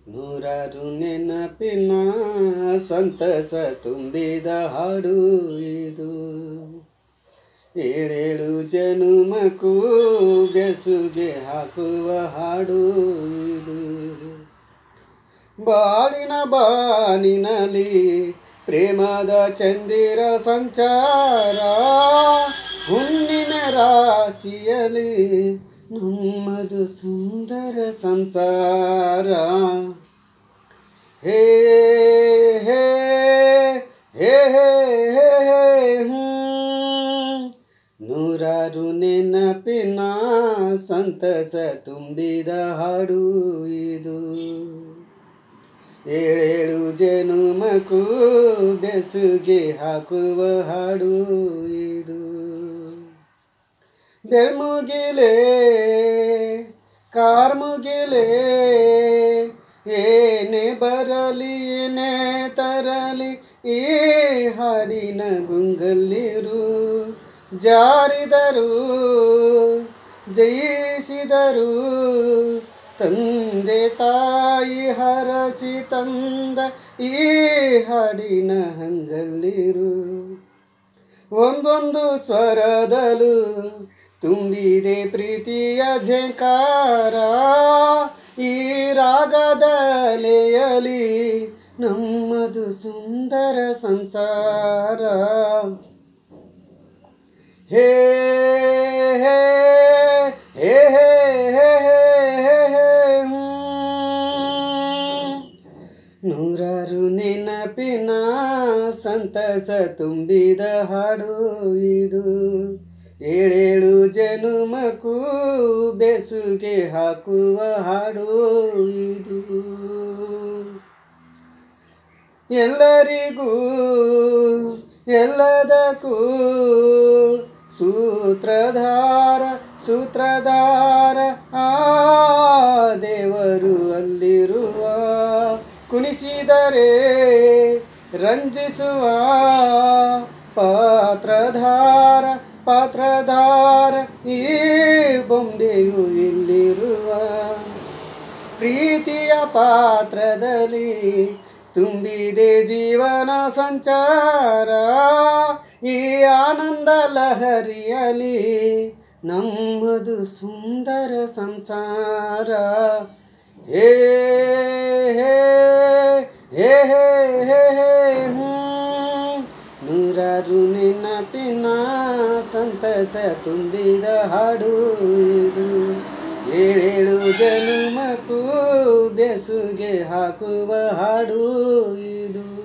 ನೂರಾರು ನೆನಪಿನ ಸಂತಸ ತುಂಬಿದ ಹಾಡು ಇದು ಏಳೇಳು ಜನುಮಕ್ಕೂ ಬೆಸುಗೆ ಹಾಕುವ ಹಾಡು ಇದು ಬಾಳಿನ ಬಾನಿನಲ್ಲಿ ಪ್ರೇಮದ ಚಂದಿರ ಸಂಚಾರ ಹುಣ್ಣಿಮೆ ರಾಶಿಯಲ್ಲಿ ನಮ್ಮದು ಸುಂದರ ಸಂಸಾರ ಹೇ ಹೇ ಹೇ ಹೇ ಹೇ ಹೇ ಹ್ಮ್. ನೂರಾರು ನೆನಪಿನ ಸಂತಸ ತುಂಬಿದ ಹಾಡು ಇದು ಏಳೇಳು ಜನುಮಕ್ಕೂ ಬೆಸುಗೆ ಹಾಕುವ ಹಾಡು ಇದು ಬೆಳ್ಮುಗಿಲೆ ಕಾರ್ಮುಗಿಲೆ ಏನೇ ಬರಲಿ ಏನೇ ತರಲಿ ಈ ಹಾಡಿನ ಗುಂಗಲ್ಲಿರು ಜಾರಿದರು ಜಯಿಸಿದರು ತಂದೆ ತಾಯಿ ಹರಸಿ ತಂದ ಈ ಹಾಡಿನ ಹಂಗಲ್ಲಿರು ಒಂದೊಂದು ಸ್ವರದಲು ತುಂಬಿದೆ ಪ್ರೀತಿಯ ಝಂಕಾರ ಈ ರಾಗದಲೆಯಲಿ ನಮ್ಮದು ಸುಂದರ ಸಂಸಾರ ಹೇ ಹೇ ಹೇ ಹೇ ಹೇ ಹೇ ಹೇ ಹ್ಮ್. ನೂರಾರು ನೆನಪಿನ ಸಂತಸ ತುಂಬಿದ ಹಾಡು ಇದು ಏಳೇಳು ಜನುಮಕ್ಕೂ ಬೆಸುಗೆ ಹಾಕುವ ಹಾಡು ಇದು ಎಲ್ಲರಿಗೂ ಎಲ್ಲದಕ್ಕೂ ಸೂತ್ರಧಾರ ಸೂತ್ರಧಾರ ಆ ದೇವರು ಅಲ್ಲಿರುವ ಕುಣಿಸಿದರೆ ರಂಜಿಸುವ ಪಾತ್ರಧಾರ ಪಾತ್ರಧಾರ ಈ ಬೊಂಬೆಯು ಇಲ್ಲಿರುವ ಪ್ರೀತಿಯ ಪಾತ್ರದಲ್ಲಿ ತುಂಬಿದೆ ಜೀವನ ಸಂಚಾರ ಈ ಆನಂದ ಲಹರಿಯಲಿ ನಮ್ಮದು ಸುಂದರ ಸಂಸಾರ ಹೇ ಹೇ ಹೇ ಹೇ ಹೇ ಹೇ ಹ್ಮ್. ನೂರಾರು ನೆನಪಿನ ಸಂತಸ ತುಂಬಿದ ಹಾಡು ಇದು ಏಳೇಳು ಜನುಮಕ್ಕೂ ಬೆಸುಗೆ ಹಾಕುವ ಹಾಡು ಇದು